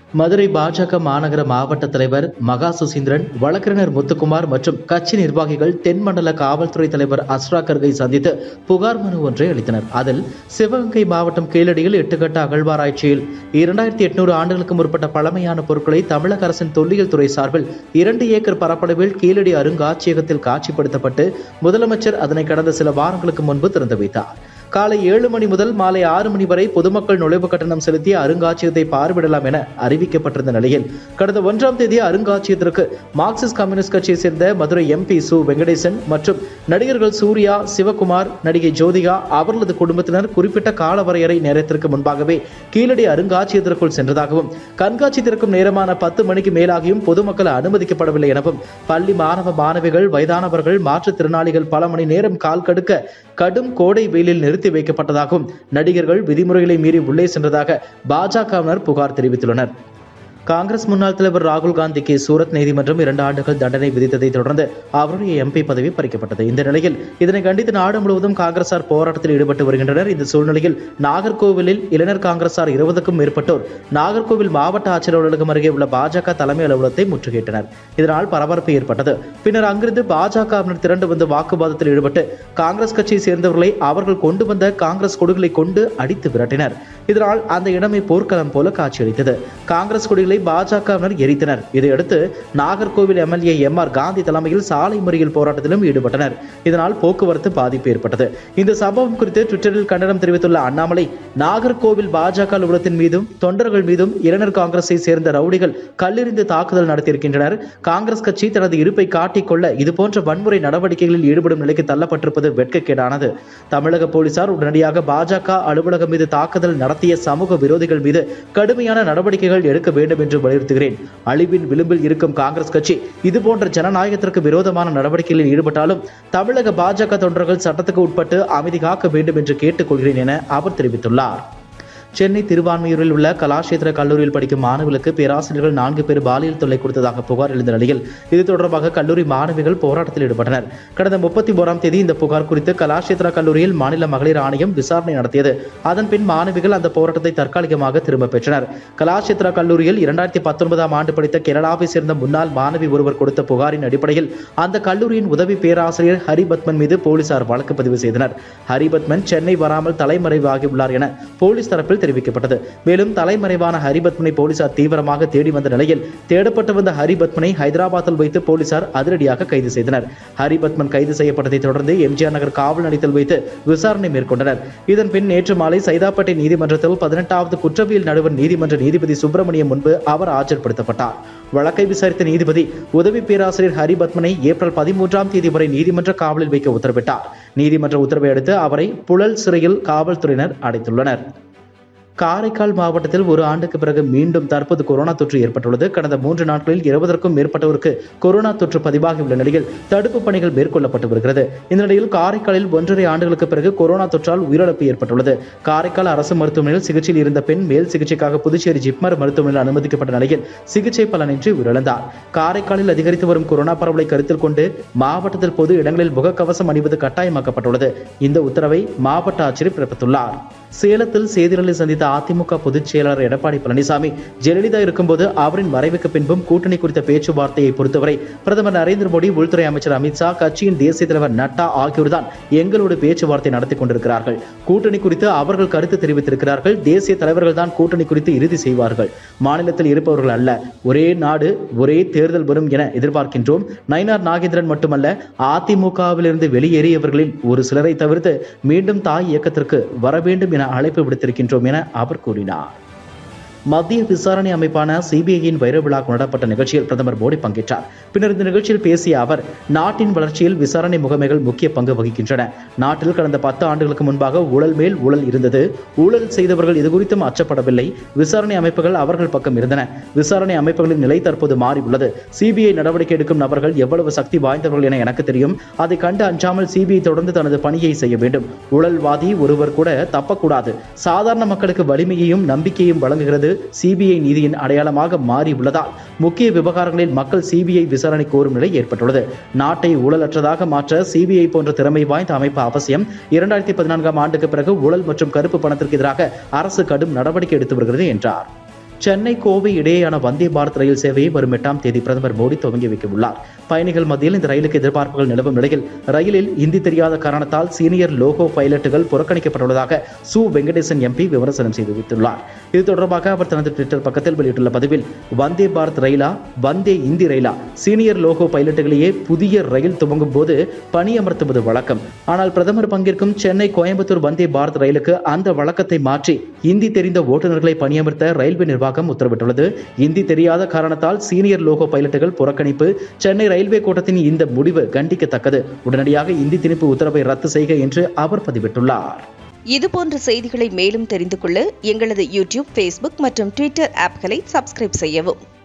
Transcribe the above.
மதுரை பாஜக மாநகர மாவட்ட தலைவர் மகா சுசீந்திரன் வழக்கறிஞர் முத்துக்குமார் மற்றும் கட்சி நிர்வாகிகள் தென்மண்டல காவல்துறை தலைவர் அஸ்ரா கர்கை சந்தித்து புகார் மனு ஒன்றை அளித்தனர் அதில் சிவகங்கை மாவட்டம் கீழடியில் எட்டுக்கட்ட அகழ்வாராய்ச்சியில் இரண்டாயிரத்தி எட்நூறு ஆண்டுகளுக்கு முற்பட்ட பழமையான பொருட்களை தமிழக அரசின் தொல்லியல் துறை சார்பில் இரண்டு ஏக்கர் பரப்பளவில் கீழடி அருங்காட்சியகத்தில் காட்சிப்படுத்தப்பட்டு முதலமைச்சர் அதனை கடந்த சில வாரங்களுக்கு முன்பு திறந்து வைத்தார் காலை ஏழு மணி முதல் மாலை ஆறு மணி வரை பொதுமக்கள் நுழைவு கட்டணம் செலுத்தி அருங்காட்சியகத்தை பார்வையிடலாம் என அறிவிக்கப்பட்டிருந்த நிலையில் கடந்த ஒன்றாம் தேதி அருங்காட்சியகத்திற்கு மார்க்சிஸ்ட் கம்யூனிஸ்ட் கட்சியை சேர்ந்த மதுரை எம்பி சு வெங்கடேசன் மற்றும் நடிகர்கள் சூர்யா சிவகுமார் நடிகை ஜோதிகா அவர்களது குடும்பத்தினர் குறிப்பிட்ட கால வரையறை நேரத்திற்கு முன்பாகவே கீழடி அருங்காட்சியகத்திற்குள் சென்றதாகவும் கண்காட்சி திறக்கும் நேரமான பத்து மணிக்கு மேலாகியும் பொதுமக்கள் அனுமதிக்கப்படவில்லை எனவும் பள்ளி மாணவ மாணவிகள் வயதானவர்கள் மாற்றுத்திறனாளிகள் பல மணி நேரம் கால் கடுக்க கடும் கோடை வெயிலில் நிறுத்தி வைக்கப்பட்டதாகவும் நடிகர்கள் விதிமுறைகளை மீறி உள்ளே சென்றதாக பாஜகவினர் புகார் தெரிவித்துள்ளனர் காங்கிரஸ் முன்னாள் தலைவர் ராகுல் காந்திக்கு சூரத் நீதிமன்றம் இரண்டு ஆண்டுகள் தண்டனை விதித்ததை தொடர்ந்து அவருடைய எம்பி பதவி பறிக்கப்பட்டது இந்த நிலையில் இதனை கண்டித்து நாடு முழுவதும் காங்கிரசார் போராட்டத்தில் ஈடுபட்டு வருகின்றனர் இந்த சூழ்நிலையில் நாகர்கோவிலில் இளைஞர் காங்கிரசார் இருபதுக்கும் மேற்பட்டோர் நாகர்கோவில் மாவட்ட ஆட்சியர் அலுவலகம் அருகே உள்ள பாஜக தலைமை அலுவலகத்தை முற்றுகையிட்டனர் இதனால் பரபரப்பு ஏற்பட்டது பின்னர் அங்கிருந்து பாஜகவினர் திரண்டு வந்து வாக்குவாதத்தில் ஈடுபட்டு காங்கிரஸ் கட்சியை சேர்ந்தவர்களை அவர்கள் கொண்டு வந்த காங்கிரஸ் கொடிகளை கொண்டு அடித்து விரட்டினர் இதனால் அந்த இடமே போர்க்களம் போல காட்சியளித்தது காங்கிரஸ் கொடிகளை பாஜகவினர் எரித்தனர் இதையடுத்து Nagercoil MLA M R Gandhi தலைமையில் சாலை மறியல் போராட்டத்திலும் ஈடுபட்டனர் இதனால் போக்குவரத்து பாதிப்பு ஏற்பட்டது இந்த சம்பவம் குறித்து ட்விட்டரில் கண்டனம் தெரிவித்துள்ள அண்ணாமலை நாகர்கோவில் பாஜக அலுவலகத்தின் மீதும் தொண்டர்கள் மீதும் இளைஞர் காங்கிரஸை சேர்ந்த ரவுடிகள் கல்லெறிந்து தாக்குதல் நடத்தியிருக்கின்றனர் காங்கிரஸ் கட்சி தனது இருப்பை காட்டிக்கொள்ள இதுபோன்ற வன்முறை நடவடிக்கைகளில் ஈடுபடும் நிலைக்கு தள்ளப்பட்டிருப்பது வெட்கக்கேடானது தமிழக போலீசார் உடனடியாக பாஜக அலுவலகம் மீது தாக்குதல் நடத்திய சமூக விரோதிகள் மீது கடுமையான நடவடிக்கைகள் எடுக்க வேண்டும் என்று வலியுறுத்துகிறேன் அழிவின் விளிம்பில் இருக்கும் காங்கிரஸ் கட்சி இதுபோன்ற ஜனநாயகத்திற்கு விரோதமான நடவடிக்கைகளில் ஈடுபட்டாலும் தமிழக பாஜக தொண்டர்கள் சட்டத்துக்கு உட்பட்டு அமைதி காக்க வேண்டும் என்று கேட்டுக்கொள்கிறேன் என அவர் தெரிவித்துள்ளார் சென்னை திருவான்மையூரில் உள்ள கலாஷேத்திர கல்லூரியில் படிக்கும் மாணவர்களுக்கு பேராசிரியர்கள் நான்கு பேர் பாலியல் தொல்லை கொடுத்ததாக புகார் எழுந்த நிலையில் இது தொடர்பாக கல்லூரி மாணவிகள் போராட்டத்தில் ஈடுபட்டனர் கடந்த முப்பத்தி ஓராம் தேதி இந்த புகார் குறித்து கலாஷேத்திரா கல்லூரியில் மாநில மகளிர் ஆணையம் விசாரணை நடத்தியது அதன் பின் மாணவிகள் அந்த போராட்டத்தை தற்காலிகமாக திரும்ப பெற்றனர் கலாஷேத்திரா கல்லூரியில் இரண்டாயிரத்தி பத்தொன்பதாம் ஆண்டு படித்த கேரளாவை சேர்ந்த முன்னாள் மாணவி ஒருவர் கொடுத்த புகாரின் அடிப்படையில் அந்த கல்லூரியின் உதவி பேராசிரியர் ஹரிபத்மன் மீது போலீசார் வழக்கு பதிவு செய்தனர் ஹரிபத்மன் சென்னை வராமல் தலைமறைவாகியுள்ளார் என போலீஸ் தரப்பில் தெரிவிக்கப்பட்டது மேலும் தலைமறைவான ஹரிபத்மனை போலீசார் தீவிரமாக தேடி வந்த நிலையில் தேடப்பட்டு வந்த ஹரிபத்மனை ஹைதராபாத்தில் வைத்து போலீசார் அதிரடியாக கைது செய்தனர் ஹரிபத்மன் கைது செய்யப்பட்டதை தொடர்ந்து எம்ஜிஆர் நகர் காவல் நிலையத்தில் வைத்து விசாரணை மேற்கொண்டனர் இதன் பின் நேற்று மாலை சைதாப்பேட்டை நீதிமன்றத்தில் பதினெட்டாவது குற்றவியல் நடுவர் நீதிமன்ற நீதிபதி சுப்பிரமணியம் முன்பு அவர் ஆஜர்படுத்தப்பட்டார் வழக்கை விசாரித்த நீதிபதி உதவி பேராசிரியர் ஹரிபத்மனை ஏப்ரல் பதிமூன்றாம் தேதி வரை நீதிமன்ற காவலில் வைக்க உத்தரவிட்டார் நீதிமன்ற உத்தரவை அடுத்து அவரை புழல் சிறையில் காவல்துறையினர் அடைத்துள்ளனர் காரைக்கால் மாவட்டத்தில் ஒரு ஆண்டுக்கு பிறகு மீண்டும் தற்போது கொரோனா தொற்று ஏற்பட்டுள்ளது கடந்த மூன்று நாட்களில் இருபதற்கும் மேற்பட்டோருக்கு கொரோனா தொற்று பதிவாகியுள்ள நிலையில் தடுப்பு பணிகள் மேற்கொள்ளப்பட்டு வருகிறது இந்த நிலையில் காரைக்காலில் ஒன்றரை ஆண்டுகளுக்கு பிறகு கொரோனா தொற்றால் உயிரிழப்பு ஏற்பட்டுள்ளது காரைக்கால் அரசு மருத்துவமனையில் சிகிச்சையில் இருந்த பெண் மேல் சிகிச்சைக்காக புதுச்சேரி ஜிப்மர் மருத்துவமனையில் அனுமதிக்கப்பட்ட நிலையில் சிகிச்சை பலனின்றி உயிரிழந்தார் காரைக்காலில் அதிகரித்து வரும் கொரோனா பரவலை கருத்தில் கொண்டு மாவட்டத்தில் பொது இடங்களில் முகக்கவசம் அணிவது கட்டாயமாக்கப்பட்டுள்ளது இந்த உத்தரவை மாவட்ட ஆட்சியர் பிறப்பித்துள்ளார் சேலத்தில் செய்தியாளர்களை சந்தித்த அதிமுக பொதுச் செயலாளர் எடப்பாடி பழனிசாமி ஜெயலலிதா இருக்கும்போது அவரின் மறைவுக்கு பின்பும் கூட்டணி குறித்த பேச்சுவார்த்தையை பொறுத்தவரை பிரதமர் நரேந்திர மோடி உள்துறை அமைச்சர் அமித்ஷா கட்சியின் தேசிய தலைவர் நட்டா ஆகியோர்தான் எங்களோடு பேச்சுவார்த்தை நடத்தி கொண்டிருக்கிறார்கள் கூட்டணி குறித்து அவர்கள் கருத்து தெரிவித்திருக்கிறார்கள் தேசிய தலைவர்கள் தான் கூட்டணி குறித்து இறுதி செய்வார்கள் மாநிலத்தில் இருப்பவர்கள் அல்ல ஒரே நாடு ஒரே தேர்தல் வரும் என எதிர்பார்க்கின்றோம் நயினார் நாகேந்திரன் மட்டுமல்ல அதிமுகவிலிருந்து வெளியேறியவர்களில் ஒரு சிலரை தவிர்த்து மீண்டும் தாய் இயக்கத்திற்கு வர வேண்டும் என அழைப்பு விடுத்திருக்கின்றோம் என அவர் கூறினார் மத்திய விசாரணை அமைப்பான சிபிஐயின் வைர விழா கொண்டாடப்பட்ட நிகழ்ச்சியில் பிரதமர் மோடி பங்கேற்றார் பின்னர் இந்த நிகழ்ச்சியில் பேசிய அவர் நாட்டின் வளர்ச்சியில் விசாரணை முகமைகள் முக்கிய பங்கு வகிக்கின்றன நாட்டில் கடந்த பத்து ஆண்டுகளுக்கு முன்பாக ஊழல் மேல் ஊழல் இருந்தது ஊழல் செய்தவர்கள் இது குறித்தும் அச்சப்படவில்லை விசாரணை அமைப்புகள் அவர்கள் பக்கம் இருந்தன விசாரணை அமைப்புகளின் நிலை தற்போது மாறி உள்ளது சிபிஐ நடவடிக்கை எடுக்கும் நபர்கள் எவ்வளவு சக்தி வாய்ந்தவர்கள் என எனக்கு தெரியும் அதை கண்டு அஞ்சாமல் சிபிஐ தொடர்ந்து தனது பணியை செய்ய வேண்டும் ஊழல்வாதி ஒருவர் கூட தப்பக்கூடாது சாதாரண மக்களுக்கு வலிமையையும் நம்பிக்கையும் வழங்குகிறது சிபிஐ நீதியின் அடையாளமாக மாறி உள்ளதால் முக்கிய விவகாரங்களில் மக்கள் சிபிஐ விசாரணை கோரும் நிலை ஏற்பட்டுள்ளது நாட்டை ஊழலற்றதாக மாற்ற சிபிஐ போன்ற திறமை வாய்ந்த அமைப்பு அவசியம் இரண்டாயிரத்தி பதினான்காம் ஆண்டுக்கு பிறகு ஊழல் மற்றும் கருப்பு பணத்திற்கு எதிராக அரசு கடும் நடவடிக்கை எடுத்து வருகிறது என்றார் சென்னை கோவை இடையேயான வந்தே பாரத் ரயில் சேவையை வரும் எட்டாம் தேதி பிரதமர் மோடி துவங்கி வைக்க உள்ளார் பயணிகள் மத்தியில் இந்த ரயிலுக்கு எதிர்பார்ப்புகள் நிலவும் நிலையில் ரயிலில் இந்தி தெரியாத காரணத்தால் சீனியர் லோகோ பைலட்டுகள் புறக்கணிக்கப்பட்டுள்ளதாக சு வெங்கடேசன் எம்பி விமர்சனம் செய்து வைத்துள்ளார் இது தொடர்பாக அவர் தனது ட்விட்டர் பக்கத்தில் வெளியிட்டுள்ள பதிவில் வந்தே பாரத் ரயிலா வந்தே இந்தி ரயிலா சீனியர் லோகோ பைலட்டுகளையே புதிய ரயில் துவங்கும் போது பணியமர்த்துவது வழக்கம் ஆனால் பிரதமர் பங்கேற்கும் சென்னை கோயம்புத்தூர் வந்தே பாரத் ரயிலுக்கு அந்த வழக்கத்தை மாற்றி இந்தி தெரிந்த ஓட்டுநர்களை பணியமர்த்த ரயில்வே நிர்வாகம் உத்தரவிட்டுள்ளது இந்தி தெரியாத காரணத்தால் சீனியர் லோகோ பைலட்டுகள் புறக்கணிப்பு சென்னை ரயில்வே கோட்டத்தின் இந்த முடிவு கண்டிக்கத்தக்கது உடனடியாக இந்தி திணிப்பு உத்தரவை ரத்து செய்க என்று அவர் பதிவிட்டுள்ளார் இதுபோன்ற செய்திகளை மேலும் தெரிந்து கொள்ள எங்களது யூடியூப் ஃபேஸ்புக் மற்றும் ட்விட்டர் ஆப்களை சப்ஸ்கிரைப் செய்யவும்